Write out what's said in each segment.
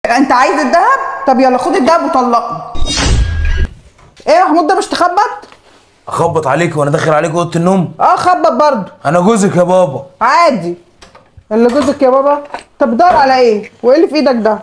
انت عايز الذهب طب يلا خد الذهب وطلقني ايه يا محمود ده مش تخبط اخبط عليك وانا داخل عليك اوضه النوم اه خبط برضه انا جوزك يا بابا عادي اللي جوزك يا بابا طب بتدور على ايه وايه اللي في ايدك ده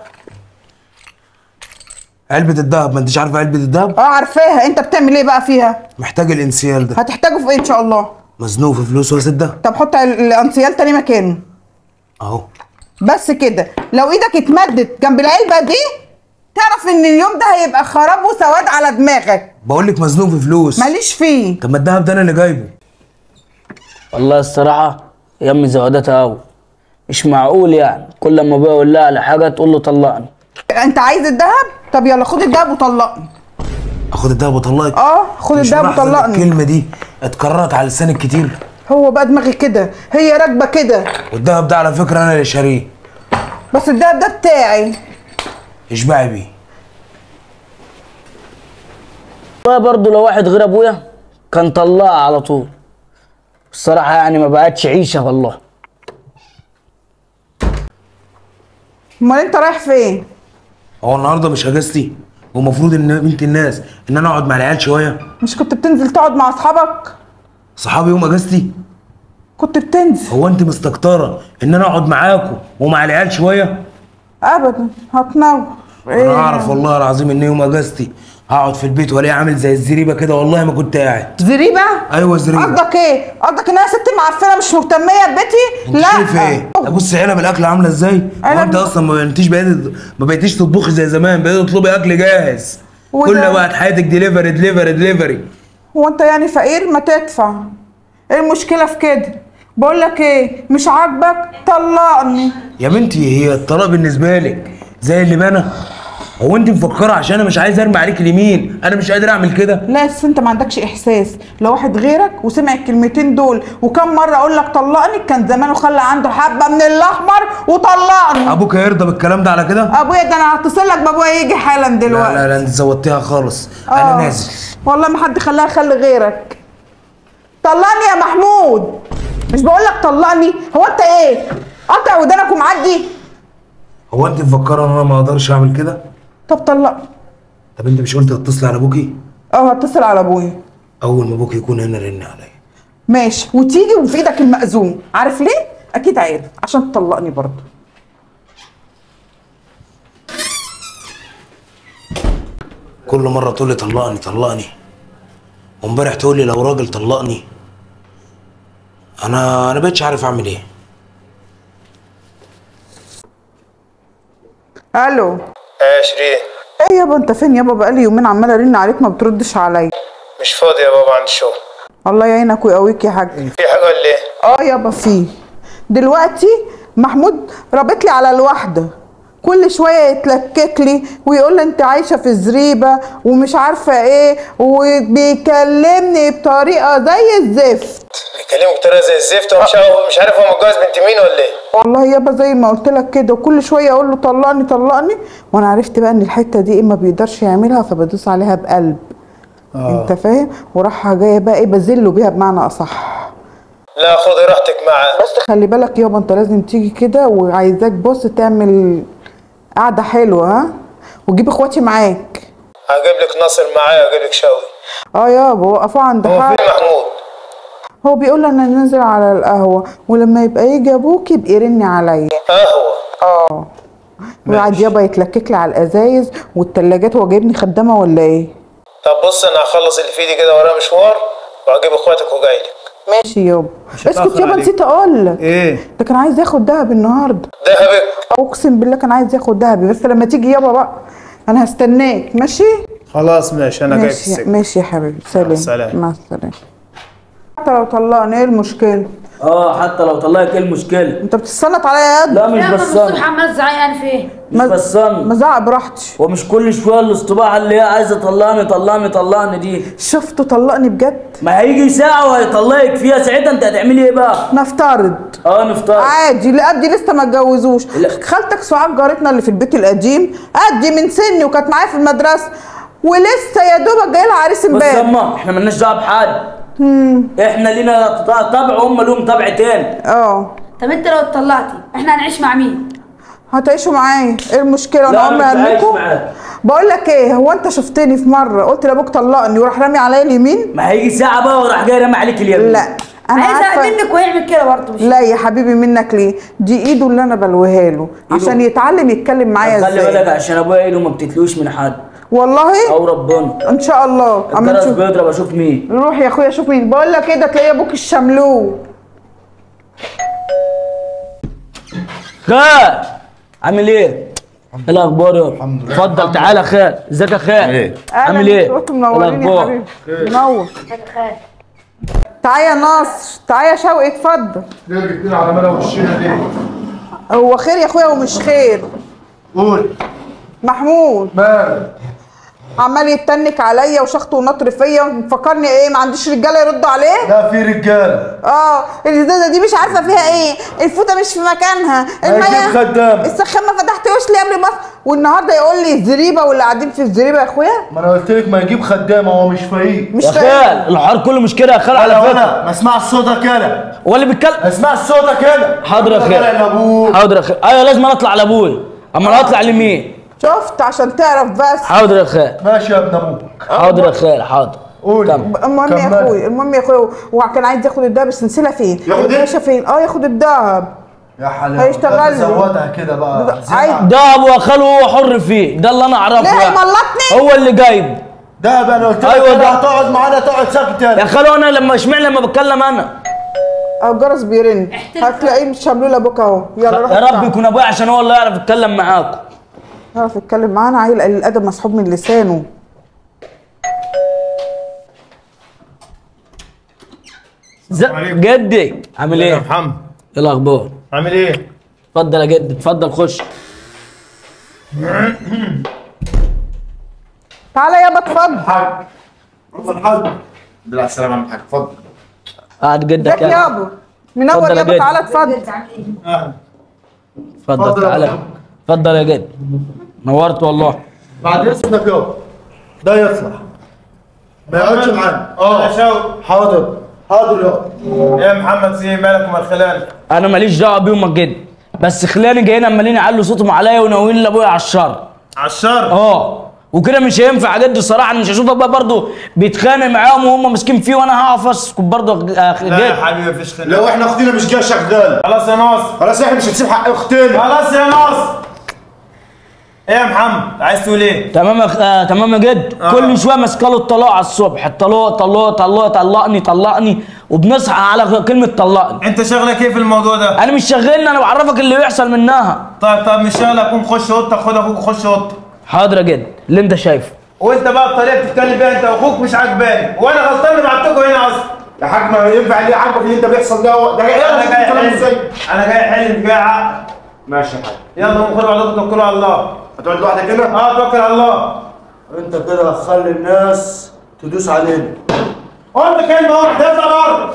علبه الدهب ما انتش عارفه علبه الدهب اه عارفاها انت بتعمل ايه بقى فيها محتاج الانسيال ده هتحتاجه في ايه ان شاء الله مزنوق في فلوس واسد ده طب حط ال- الانسيال تاني مكانه اهو بس كده لو ايدك اتمدت جنب العلبه دي تعرف ان اليوم ده هيبقى خراب وسواد على دماغك بقول لك مزنوق في فلوس ماليش فيه طب ما الدهب ده انا اللي جايبه والله الصراحة يا امي زودتها أوي مش معقول يعني كل ما ابويا يقول لها على حاجة تقول له طلقني انت عايز الذهب طب يلا خد الذهب وطلقني اخد الدهب واطلقك اه خد مش الدهب ملاحظ إن وطلقني الكلمه دي اتكررت على لسانك كتير هو بقى دماغي كده هي راكبه كده والدهب ده على فكره انا اللي شاريه بس الدهب ده بتاعي اشبعي بيه والله برضه لو واحد غير ابويا كان طلقها على طول الصراحة يعني ما بقتش عيشة والله امال انت رايح فين هو النهارده مش اجازتي ومفروض ان بنت الناس ان انا اقعد مع العيال شويه مش كنت بتنزل تقعد مع اصحابك صحابي يوم اجازتي كنت بتنزل هو انت مستكتره ان انا اقعد معاكم ومع العيال شويه ابدا هتنور انا اعرف والله العظيم ان يوم اجازتي هقعد في البيت والاقي عامل زي الزريبه كده والله ما كنت قاعد زريبه ايوه زريبه قصدك ايه قصدك ان انا ست معفنه مش مهتميه ببيتي انت لا شايفه ايه؟ ده بص علب الاكل عامله ازاي؟ هو علب- انت اصلا ما بقيتيش بقيت ما بقيتيش تطبخي زي زمان بقيتي تطلبي اكل جاهز وده- كل وقت حياتك دليفري دليفري دليفري هو انت يعني فقير ما تدفع ايه المشكله في كده بقول لك ايه مش عاجبك طلقني يا بنتي هي الطلاق بالنسبه لك زي اللي بنا هو انت مفكره عشان انا مش عايز ارمي عليك اليمين انا مش قادر اعمل كده لا بس انت ما عندكش احساس لو واحد غيرك وسمع الكلمتين دول وكم مره اقول لك طلقني كان زمانه خلى عنده حبه من الاحمر وطلقني ابوك هيرضى بالكلام ده على كده؟ ابويا ده انا هتصل لك بابويا يجي حالا لا دلوقتي لا لا انت زودتيها خالص انا آه. نازل والله ما حد خلاها خلي غيرك طلقني يا محمود مش بقول لك طلقني هو انت ايه قطع ودانك ومعدي هو انت مفكره ان انا ما اقدرش اعمل كده؟ طب طلقني طب انت مش قلت هتتصلي على ابوكي؟ اه هتصل على ابويا اول ما ابوكي يكون هنا رن عليا ماشي وتيجي وفي ايدك المأذون عارف ليه اكيد عارف عشان تطلقني برضه كل مرة تقول لي طلقني طلقني وامبارح تقول لي لو راجل طلقني انا انا بقتش عارف اعمل ايه الو ايه يا شيرين ايه يابا انت فين يابا بقالي يومين عماله ارن عليك ما بتردش عليا مش فاضي يا بابا عندي شغل الله يعينك ويقويك يا حاج في حاجه ولا ايه اه يابا في دلوقتي محمود رابط لي على الواحده كل شويه يتلكك لي ويقول لي انت عايشه في زريبه ومش عارفه ايه وبيكلمني بطريقه زي الزفت بيكلمك بطريقه زي الزفت ومش عارف مش عارف هو متجوز بنت مين ولا ايه والله يابا زي ما قلت لك كده وكل شويه اقول له طلقني طلقني وانا عرفت بقى ان الحته دي ايه ما بيقدرش يعملها فبدوس عليها بقلب آه. انت فاهم وراح جايه بقى ايه بذله بيها بمعنى اصح لا خدي راحتك معاه بس خلي بالك يابا انت لازم تيجي كده وعايزاك بص تعمل قعده حلوه ها وجيب اخواتي معاك هجيب لك ناصر معايا هجيب لك شوقي اه يابا وقفوا عند هو حد فين محمود هو بيقول لي انا نازل على القهوه ولما يبقى يجي ابوك يبقى يرن عليا قهوه اه وقعد يابا يتلكك لي على الازايز والتلاجات هو جايبني خدامه ولا ايه طب بص انا هخلص اللي في ايدي كده ورايا مشوار وهجيب اخواتك وجاي لك ماشي يابا اسكت هتأخر يابا عليك. نسيت اقول لك ايه ده كان عايز ياخد دهب النهارده دهبك اقسم بالله كان عايز ياخد دهبي بس لما تيجي يابا بقى انا هستناك ماشي خلاص ماشي انا جاي في ماشي السكه ماشي يا حبيبي سلام السلام. مع السلامه حتى لو طلقني ايه المشكله اه حتى لو طلقك ايه المشكلة انت بتتسلط عليا يا قد لا مش لا ما من بصان الصبح عمال تزعق يعني في ايه؟ مش بصان مزعق براحتي ومش كل شوية الاصطباع اللي هي عايزة طلقني طلقني طلقني دي شفته طلقني بجد ما هيجي ساعة وهيطلقك فيها ساعتها انت هتعملي ايه بقى؟ نفترض اه نفترض عادي اللي قدي لسه ما اتجوزوش لا. خالتك سعاد جارتنا اللي في البيت القديم قدي من سني وكانت معايا في المدرسه ولسه يا دوبك جاي لها عريس بص امبارح يما احنا مالناش دعوة بحد احنا لينا طبع وهم لهم طبع تاني اه طب انت لو اتطلقتي احنا هنعيش مع مين؟ هتعيشوا معايا ايه المشكله لا، انا أنا عمري مش عايش هرميكم معاك. بقول لك ايه هو انت شفتني في مره قلت لابوك طلقني وراح رامي عليا اليمين ما هيجي ساعه بقى وراح جاي رامي عليك اليمين لا انا عايز عارفه منك ويعمل كده برضه مش لا يا حبيبي منك ليه دي ايده اللي انا بلويها له عشان يتعلم يتكلم معايا خلي بالك ازاي عشان ابويا ايده ما بتتلوش من حد والله او ربنا ان شاء الله اما الجرس نشوف بيضرب اشوف مين روح يا اخويا شوف مين بقول لك ايه ده تلاقي ابوك الشملوه خال عامل ايه؟ ايه الاخبار يا الحمد لله اتفضل تعالى خال ازيك يا خال عامل ايه؟ انتوا منورين يا الأخبار؟ حبيبي منور تعالى يا ناصر تعالى يا شوقي اتفضل ليه جبتنا على ملا وشنا ليه؟ هو خير يا اخويا ومش خير قول محمود مالك عمال يتنك عليا وشخط ونطر فيا مفكرني ايه ما عنديش رجاله يردوا عليه لا في رجاله اه الازازه دي مش عارفه فيها ايه الفوطه مش في مكانها هيجيب خدام. السخان ما فتحتوش ليه قبل ما والنهارده يقول لي الزريبه واللي قاعدين في الزريبه يا اخويا ما انا قلت لك ما يجيب خدامه هو مش فايق مش يا فاهم خال الحوار كله مش كده يا خال على ولا فكره ولا ما اسمعش صوتك انا هو اللي بيتكلم ما اسمعش صوتك انا حاضر يا أنت خال. طالع لابوك حاضر يا خال ايوه لازم أنا اطلع لابويا اما انا اطلع لمين؟ شفت عشان تعرف بس حاضر يا خال ماشي يا ابن ابوك حاضر يا خال حاضر قول كمل. المهم يا كمل. اخويا المهم يا اخويا هو كان عايز ياخد الدهب السلسله فين؟ ياخد إيه؟ الباشا فين؟ اه ياخد الدهب يا حلاوه هيشتغل ده له. زودها كده بقى ده- زينة. عايز- ده ابو خاله هو حر فيه ده اللي انا اعرفه ليه يعني. هيملطني؟ هو اللي جايب ده بقى انا قلت لك أيوة أيوة ده. هتقعد معانا تقعد ساكت يا انا خالو انا لما اشمعنى لما بتكلم انا اه الجرس بيرن هتلاقيه مش شاملول ابوك اهو يلا روح يا رب اطلع. يكون ابويا عشان هو اللي يعرف يتكلم معاكم يعرف يتكلم معانا عيل قليل الادب مسحوب من لسانه ز... جدي عامل يا ايه؟ محمد ايه الاخبار؟ عامل ايه؟ اتفضل يا جدي اتفضل خش تعالى يابا اتفضل حاج اتفضل حاج الحمد لله على السلامه يا عم الحاج اتفضل قاعد جدك ازيك يعني. يابا منور اتفضل يا يابا جدي. تعالى اتفضل اهلا اتفضل اتفضل يا تعالى بابا. اتفضل يا جدي نورت والله بعد اذنك يابا ده يطلع ما يقعدش معانا اه يا شوقي حاضر حاضر يابا يا محمد في إيه؟ مالك ومال خلال انا ماليش دعوه بيهم يا جدي بس خلاني جايين عمالين يعلوا صوتهم عليا وناويين لابويا على الشر على الشر اه وكده مش هينفع يا جدي الصراحه انا مش هشوف ابويا برضه بيتخانق معاهم وهم ماسكين فيه وانا هقف اسكت برضه آه، لا يا جدي حبيبي مفيش خلاف لو احنا اختنا مش جايه شغال خلاص يا ناصر خلاص احنا مش هنسيب حق اختنا خلاص يا ناصر ايه يا محمد عايز تقول ايه؟ تمام يا خ- آه تمام يا جد آه. كل شويه ماسكه له الطلاق على الصبح الطلاق طلاق طلاق طلقني طلقني وبنصحى على كلمه طلقني انت شغلك ايه في الموضوع ده؟ انا مش شغلني انا بعرفك اللي بيحصل منها طيب طيب مش شغلك قوم خش اوضتك خد اخوك وخش اوضتك حاضر يا جد اللي انت شايفه وانت بقى الطريقه بتتكلم بيها انت واخوك مش عاجباني وانا غلطان اللي بعتكم هنا اصلا يا حاج ما ينفع اللي عاجبك اللي انت بيحصل ده ده انا جاي كلام احل ازاي انا جاي احل انت جاي عقل ماشي يا حاج يلا قوم خدوا بعضكم توكلوا على الله هتقعد لوحدك هنا اه توكل على الله انت كده هتخلي الناس تدوس علينا قلت كلمه واحده اطلع بره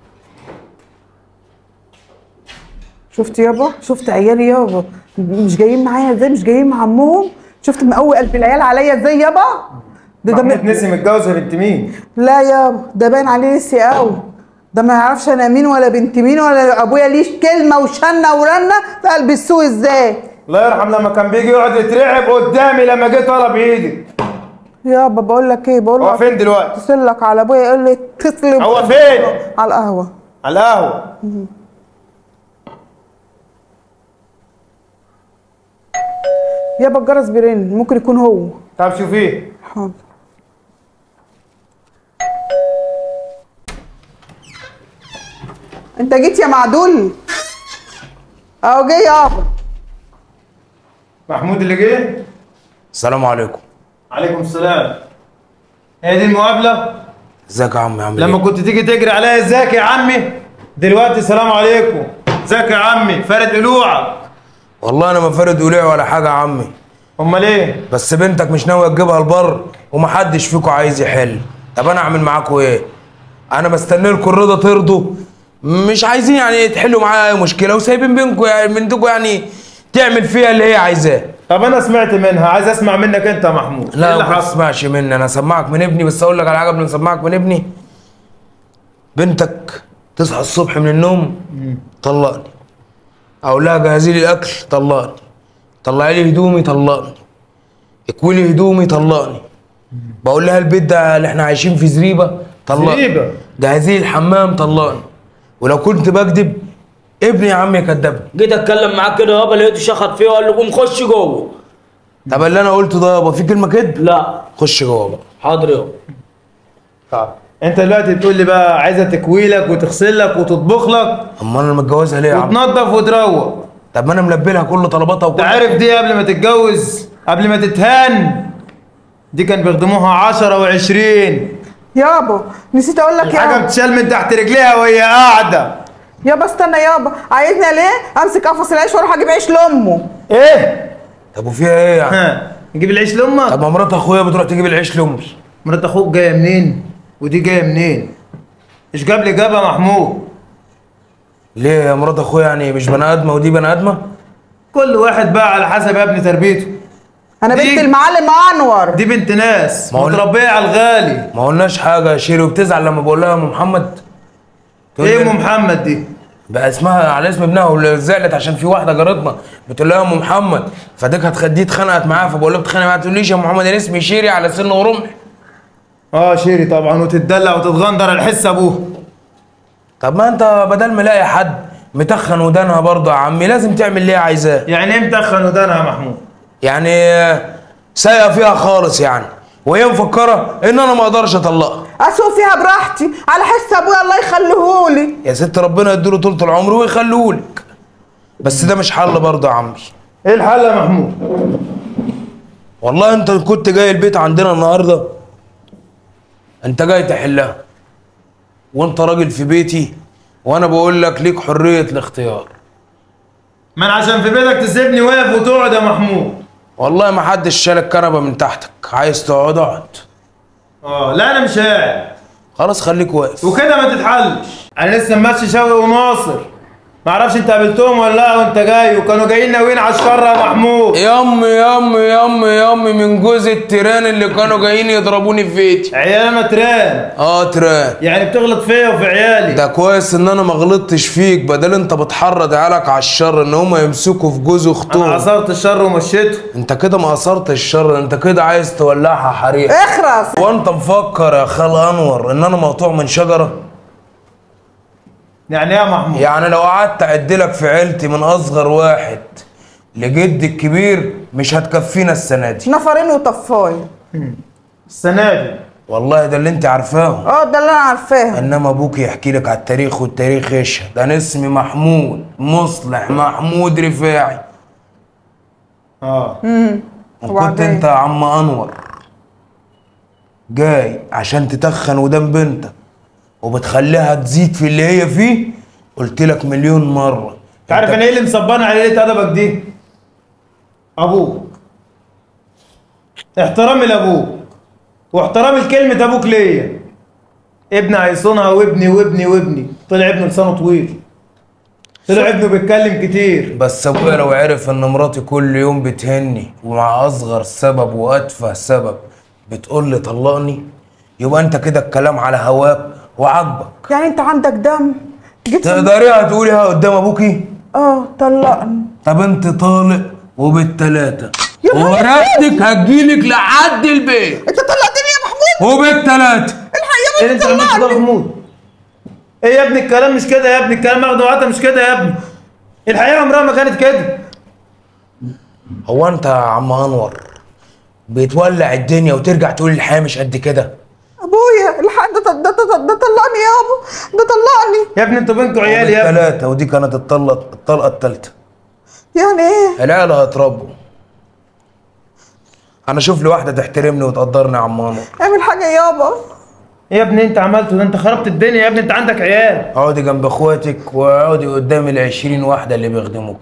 شفت يابا شفت عيالي يابا مش جايين معايا ازاي مش جايين مع عمهم شفت مقوي قلب العيال عليا ازاي يابا ده ده محمود م... نسي متجوز يا بنت مين؟ لا يابا ده باين عليه نسي قوي ده ما يعرفش انا مين ولا بنت مين ولا ابويا ليش كلمه وشنه ورنه في قلب السوق ازاي الله يرحم لما كان بيجي يقعد يترعب قدامي لما جيت طلب ايدي يابا بقول لك ايه بقول هو لك فين دلوقتي؟ اتصل لك على ابويا يقول لي اتصل هو فين؟ على القهوه على القهوه يابا الجرس بيرن ممكن يكون هو طب شوفيه حاضر انت جيت يا معدول اهو جه يابا محمود اللي جه السلام عليكم عليكم السلام هي دي المقابله ازيك يا عم عامل لما ايه؟ كنت تيجي تجري عليا ازيك يا عمي دلوقتي سلام عليكم ازيك يا عمي فارد قلوعك والله انا ما فارد قليع ولا حاجه يا عمي امال ايه بس بنتك مش ناويه تجيبها البر ومحدش فيكم عايز يحل طب انا اعمل معاكم ايه انا بستنى لكم الرضا ترضوا مش عايزين يعني تحلوا معايا اي مشكله وسايبين بينكم يعني بنتكم يعني تعمل فيها اللي هي عايزاه طب انا سمعت منها عايز اسمع منك انت يا محمود إيه لا اللي ما حصل تسمعش مني انا اسمعك من ابني بس اقول لك على حاجه قبل ما اسمعك من ابني بنتك تصحى الصبح من النوم طلقني اقول لها جهزي لي الاكل طلقني طلعي لي هدومي طلقني اكوي لي هدومي طلقني بقول لها البيت ده اللي احنا عايشين في زريبه طلقني زريبة؟ جهزي لي الحمام طلقني ولو كنت بكذب ابني يا عم يكدبني جيت اتكلم معاك كده يابا لقيته شخط فيه وقال له قوم خش جوه طب اللي انا قلته ده يابا في كلمه كدب لا خش جوه بقى حاضر يابا طب انت دلوقتي بتقول لي بقى عايزه تكوي لك وتغسل لك وتطبخ لك امال انا متجوزها ليه يا عم وتنظف وتروق طب ما انا ملبي لها كل طلباتها انت وكل عارف دي قبل ما تتجوز قبل ما تتهان دي كان بيخدموها 10 و20 يابا نسيت اقول لك الحاجه يابا بتشال من تحت رجليها وهي قاعده يابا استنى يابا عايزني ليه امسك قفص العيش واروح اجيب عيش لامه ايه طب وفيها ايه يعني ها نجيب العيش لامك طب ما مرات اخويا بتروح تجيب العيش لامي مرات اخوك جايه منين ودي جايه منين ايش جاب لي جابها محمود ليه يا مرات اخويا يعني مش بني ادمه ودي بني ادمه كل واحد بقى على حسب يا ابني تربيته انا دي- بنت المعلم انور دي بنت ناس ما هو- متربيه على الغالي ما قلناش حاجه يا شيري وبتزعل لما بقول لها يا ام محمد تقول ايه لي ام محمد دي بقى اسمها على اسم ابنها واللي زعلت عشان في واحده جارتنا بتقول لها يا ام محمد فديك هتخديه اتخانقت معاها فبقول لها بتتخانق معاها تقول ليش يا ام محمد انا اسمي شيري على سن ورمح اه شيري طبعا وتتدلع وتتغندر الحس ابوها طب ما انت بدل ما الاقي حد متخن ودانها برضه يا عمي لازم تعمل اللي هي عايزاه يعني ايه متخن ودانها يا محمود يعني آه، سايقه فيها خالص يعني وهي مفكره ان انا ما اقدرش اطلقها اسوق فيها براحتي على حس ابويا الله يخليهولي يا ست ربنا يديله طولة العمر ويخليهولك بس ده مش حل برضه يا عمي ايه الحل يا محمود والله انت كنت جاي البيت عندنا النهارده انت جاي تحلها وانت راجل في بيتي وانا بقول لك ليك حريه الاختيار من عشان في بيتك تسيبني واقف وتقعد يا محمود والله ما حدش شال الكنبه من تحتك عايز تقعد اقعد اه لا انا مش قاعد خلاص خليك واقف وكده ما تتحلش انا لسه ماشي شوقي وناصر ما اعرفش انت قابلتهم ولا لا وانت جاي وكانوا جايين ناويين على الشر يا محمود يم يم يم يم من جوز التيران اللي كانوا جايين يضربوني في بيتي عيال متران اه تيران يعني بتغلط فيا وفي عيالي ده كويس ان انا ما غلطتش فيك بدل انت بتحرض عيالك على الشر ان هم يمسكوا في جوز انا اختهم عصرت الشر ومشيته انت كده ما اثرت الشر انت كده عايز تولعها حريق اخرس وانت مفكر يا خال انور ان انا مقطوع من شجره يعني ايه يا محمود يعني لو قعدت اعد لك في عيلتي من اصغر واحد لجد الكبير مش هتكفينا السنه دي نفرين وطفاي السنه دي والله ده اللي انت عارفاه اه ده اللي انا عارفاه انما ابوك يحكي لك على التاريخ والتاريخ يشهد انا اسمي محمود مصلح محمود رفاعي اه وكنت وبعدين؟ انت يا عم انور جاي عشان تتخن ودان بنتك وبتخليها تزيد في اللي هي فيه قلت لك مليون مره انت عارف انت- انا ايه اللي مصبرني على قله ادبك دي ابوك احترامي لابوك واحترامي لكلمه ابوك ليا ابني هيصونها وابني وابني وابني طلع ابنه لسانه طويل طلع ابنه بيتكلم كتير بس ابويا لو عرف ان مراتي كل يوم بتهني ومع اصغر سبب واتفه سبب بتقول لي طلقني يبقى انت كده الكلام على هواك وعاجبك يعني انت عندك دم جيت تقدريها تقوليها قدام ابوكي اه طلقني طب انت طالق وبالتلاتة يا نهار ورقتك هتجيلك لحد البيت انت طلقتني يا محمود وبالتلاتة الحقيقه ايه ما اللي انت عملته ده يا طلقني محمود ايه يا ابني الكلام مش كده يا ابني الكلام ماخده وقتها مش كده يا ابني الحقيقه عمرها ما كانت كده هو انت يا عم انور بتولع الدنيا وترجع تقول الحياة مش قد كده ابويا الحق ده ده ده, ده, ده طلقني يابا ده طلقني يا ابني انتوا بينكم عيال يا ابني وبالتلاتة ودي كانت الطلقة الطلقة التالتة يعني ايه العيال هيتربوا انا اشوف لي واحدة تحترمني وتقدرني يا عم انور اعمل حاجه يابا ايه يا ابني انت عملته ده انت خربت الدنيا يا ابني انت عندك عيال اقعدي جنب اخواتك واقعدي قدام العشرين واحدة اللي بيخدموك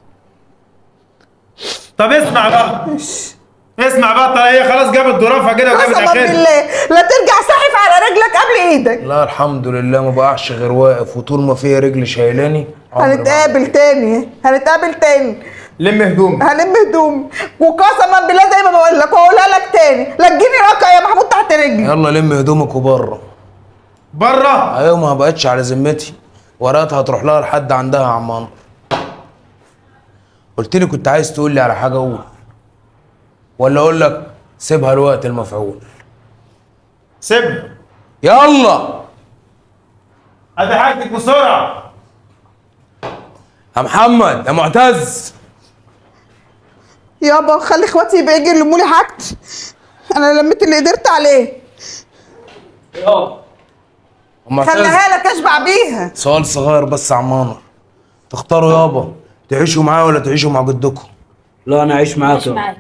طب اسمع بقى اسمع بقى طيب هي خلاص جابت ظروفها كده وجابت قسما اخرها بالله لا ترجع ساحف على رجلك قبل ايدك لا الحمد لله ما بقعش غير واقف وطول ما فيها رجل شايلاني عمري ما هنتقابل تاني هنتقابل تاني لم هدومك هلم هدوم وقسما بالله زي ما بقول لك واقولها لك تاني لا تجيني رقع يا محمود تحت رجلي يلا لم هدومك وبره بره ايوه ما بقتش على ذمتي ورقتها هتروح لها لحد عندها يا عم انور قلت لي كنت عايز تقول لي على حاجه قول ولا اقول لك سيبها الوقت المفعول سيبها يلا هات حاجتك بسرعه يا محمد يا معتز يابا خلي اخواتي يبقى يجي يلموا لي حاجتي انا لميت اللي قدرت عليه يابا أم معتز خليها لك اشبع بيها سؤال صغير بس يا عمانة تختاروا يابا تعيشوا معايا ولا تعيشوا مع جدكم لا انا اعيش معاك مش يابا. معاك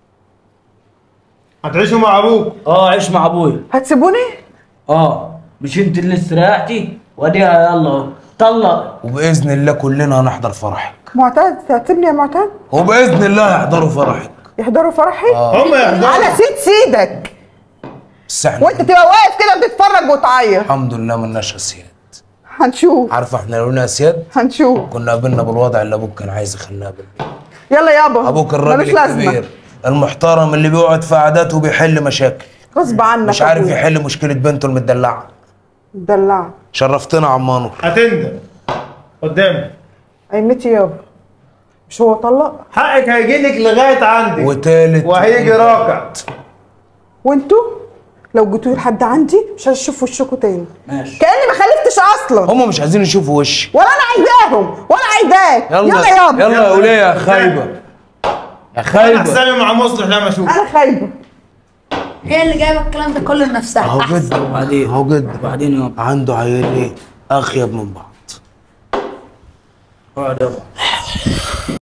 هتعيشوا مع ابوك اه اعيش مع ابويا هتسيبوني اه مش انت اللي استريحتي واديها يلا اهو طلق وباذن الله كلنا هنحضر فرحك معتز هتسيبني يا معتز وباذن الله يحضروا فرحك يحضروا فرحي هم يحضروا على سيد سيدك بس احنا وانت تبقى واقف كده بتتفرج وتعيط الحمد لله ملناش اسياد هنشوف عارفه احنا لو لنا اسياد هنشوف كنا قابلنا بالوضع اللي ابوك كان عايز يخلينا قابلنا يلا يابا ابوك ملوش الراجل لازمة. الكبير المحترم اللي بيقعد في قعداته وبيحل مشاكل غصب عنك مش يا عارف أبويا. يحل مشكله بنته المدلعه دلع شرفتنا يا عمانو هتندم قدامي قيمتي يابا مش هو طلق حقك هيجيلك لغايه عندك وتالت وهيجي راكع وانتوا لو جيتوا لحد عندي مش هشوف وشكوا تاني ماشي كاني ما خلفتش اصلا هم مش عايزين يشوفوا وشي ولا انا عايزاهم ولا عايزاك يلا يلا يابا يلا يا وليه يا خايبه يا انا خايبه حسابي مع مصلح لما اشوف انا خايبه هي اللي جايبه الكلام ده كله لنفسها اهو أحسن. جد وبعدين اهو جد وبعدين يابا عنده عيلين اخيب من بعض اقعد يابا